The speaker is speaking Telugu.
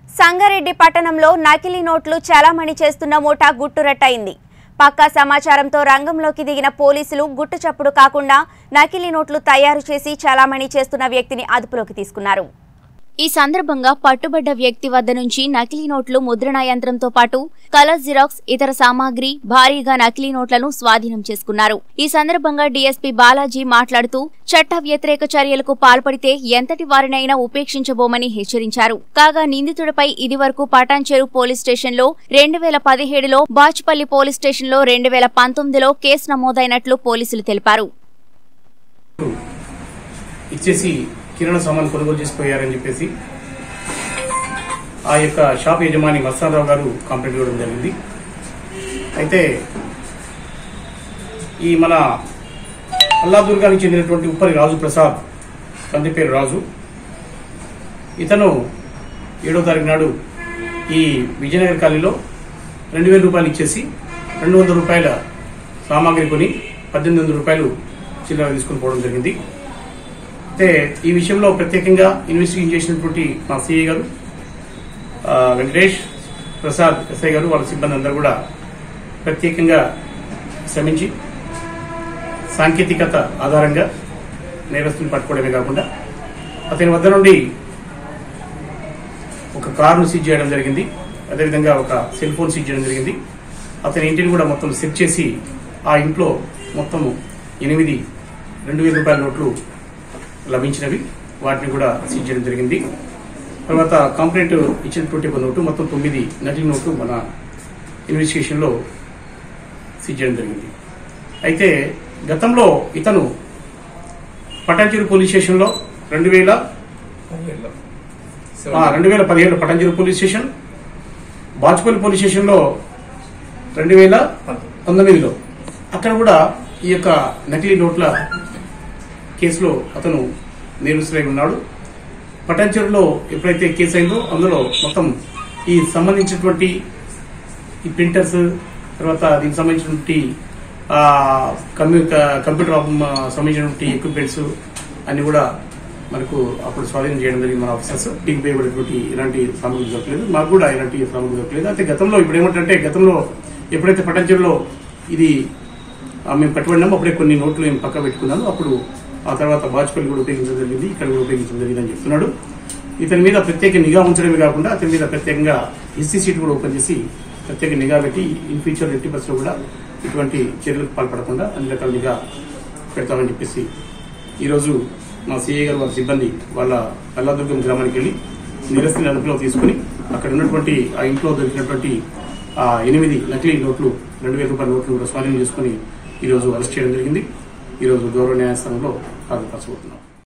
సంగారెడ్డి పట్టణంలో నకిలీ నోట్లు చలామణి చేస్తున్న ముఠా గుట్టురట్టయింది పక్కా సమాచారంతో రంగంలోకి దిగిన పోలీసులు గుట్టు చప్పుడు కాకుండా నకిలీ నోట్లు తయారు చేసి చలామణి చేస్తున్న వ్యక్తిని అదుపులోకి తీసుకున్నారు ఈ సందర్భంగా పట్టుబడ్డ వ్యక్తి వద్ద నుంచి నకిలీ నోట్లు ముద్రణ యంత్రంతో పాటు కలర్ జిరాక్స్ ఇతర సామాగ్రి భారీగా నకిలీ నోట్లను స్వాధీనం చేసుకున్నారు ఈ సందర్భంగా డీఎస్పీ బాలాజీ మాట్లాడుతూ చట్ట వ్యతిరేక చర్యలకు పాల్పడితే ఎంతటి వారినైనా ఉపేక్షించబోమని హెచ్చరించారు కాగా నిందితుడిపై ఇదివరకు పటాన్చెరు పోలీస్ స్టేషన్లో రెండు వేల పదిహేడులో బాచుపల్లి పోలీస్ స్టేషన్లో రెండు వేల పంతొమ్మిదిలో కేసు నమోదైనట్లు పోలీసులు తెలిపారు ఇచ్చేసి కిరాణా సామాన్ కొనుగోలు చేసిపోయారని చెప్పేసి ఆ యొక్క షాప్ యజమాని మస్తానరావు గారు కంప్లైంట్ ఇవ్వడం జరిగింది అయితే ఈ మన అల్లాదుర్గానికి చెందినటువంటి ఉప్పరి రాజు ప్రసాద్ తండ్రి పేరు రాజు ఇతను ఏడో తారీఖు నాడు ఈ విజయనగర్ కాలనీలో రెండు వేల రూపాయలు ఇచ్చేసి రెండు వందల రూపాయల సామాగ్రి కొని పద్దెనిమిది వందల రూపాయలు చిల్లర తీసుకుని పోవడం జరిగింది అయితే ఈ విషయంలో ప్రత్యేకంగా ఇన్వెస్టిగేషన్ చేసినటువంటి మా సిఐ గారు ఆ, వెంకటేష్ ప్రసాద్ ఎస్ఐ గారు వాళ్ళ సిబ్బంది అందరూ కూడా ప్రత్యేకంగా శ్రమించి సాంకేతికత ఆధారంగా నేరస్తుని పట్టుకోవడమే కాకుండా అతని వద్ద నుండి ఒక కారును సీజ్ చేయడం జరిగింది అదేవిధంగా ఒక సెల్ ఫోన్ సీజ్ చేయడం జరిగింది అతని ఇంటిని కూడా మొత్తం సెట్ చేసి ఆ ఇంట్లో మొత్తము ఎనిమిది రెండు వేల రూపాయల నోట్లు లభించినవి వాటిని కూడా సీజ్ చేయడం జరిగింది తర్వాత కంప్లైంట్ ఇచ్చినటువంటి ఒక నోటు మొత్తం తొమ్మిది నకిలీ నోట్లు మన ఇన్వెస్టిగేషన్లో సీజ్ చేయడం జరిగింది అయితే గతంలో ఇతను పటాన్చెరు పోలీస్ స్టేషన్లో రెండు వేల రెండు వేల పదిహేడు Patancheru police station Bachupalli police స్టేషన్లో రెండు వేల పంతొమ్మిదిలో అక్కడ కూడా ఈ యొక్క నకిలీ నోట్ల కేసులో అతను నేరస్తులై ఉన్నాడు పటాన్చెరులో ఎప్పుడైతే కేసు అయిందో అందులో మొత్తం ఈ సంబంధించినటువంటి ఈ ప్రింటర్స్ తర్వాత దీనికి సంబంధించినటువంటి ఆ, కమ్యూ- క- కంప్యూటర్ ఆప్- సంబంధించినటువంటి ఎక్విప్మెంట్స్ అన్ని కూడా మనకు అప్పుడు స్వాధీనం చేయడం జరిగింది మన ఆఫీసర్స్ టీకి ఉపయోగపడేటువంటి ఎలాంటి సామగ్రి దొరకలేదు మాకు కూడా ఎలాంటి సామగ్రి దొరకలేదు అయితే గతంలో ఇప్పుడు ఏమంటే గతంలో ఎప్పుడైతే పటాన్చెరులో ఇది ఆ, మేము పట్టుబడినాము అప్పుడే కొన్ని నోట్లు మేము పక్క పెట్టుకున్నాము అప్పుడు ఆ తర్వాత బాజ్పల్లి కూడా ఉపయోగించడం జరిగింది ఇక్కడ కూడా ఉపయోగించడం జరిగిందని చెప్తున్నాడు ఇతని మీద ప్రత్యేక నిఘా ఉంచడమే కాకుండా అతని మీద ప్రత్యేకంగా హిస్టరీ సీట్ కూడా ఓపెన్ చేసి ప్రత్యేక నిఘా పెట్టి ఇన్ ఫ్యూచర్ ఎట్టి బస్సులో కూడా ఇటువంటి చర్యలకు పాల్పడకుండా అన్ని రకాల నిఘా పెడతామని చెప్పేసి ఈరోజు మా సిఐ గారు వారి సిబ్బంది వాళ్ళ అల్లాదుర్గం గ్రామానికి వెళ్ళి నిరస్తుని అదుపులో తీసుకుని అక్కడ ఉన్నటువంటి ఆ ఇంట్లో దొరికినటువంటి ఆ ఎనిమిది నకిలీ నోట్లు రెండు వేల రూపాయల నోట్లు కూడా స్వాధీనం చేసుకుని ఈరోజు అరెస్ట్ చేయడం జరిగింది ఈరోజు గౌరవ న్యాయస్థానంలో హాజరుపరచబోతున్నాం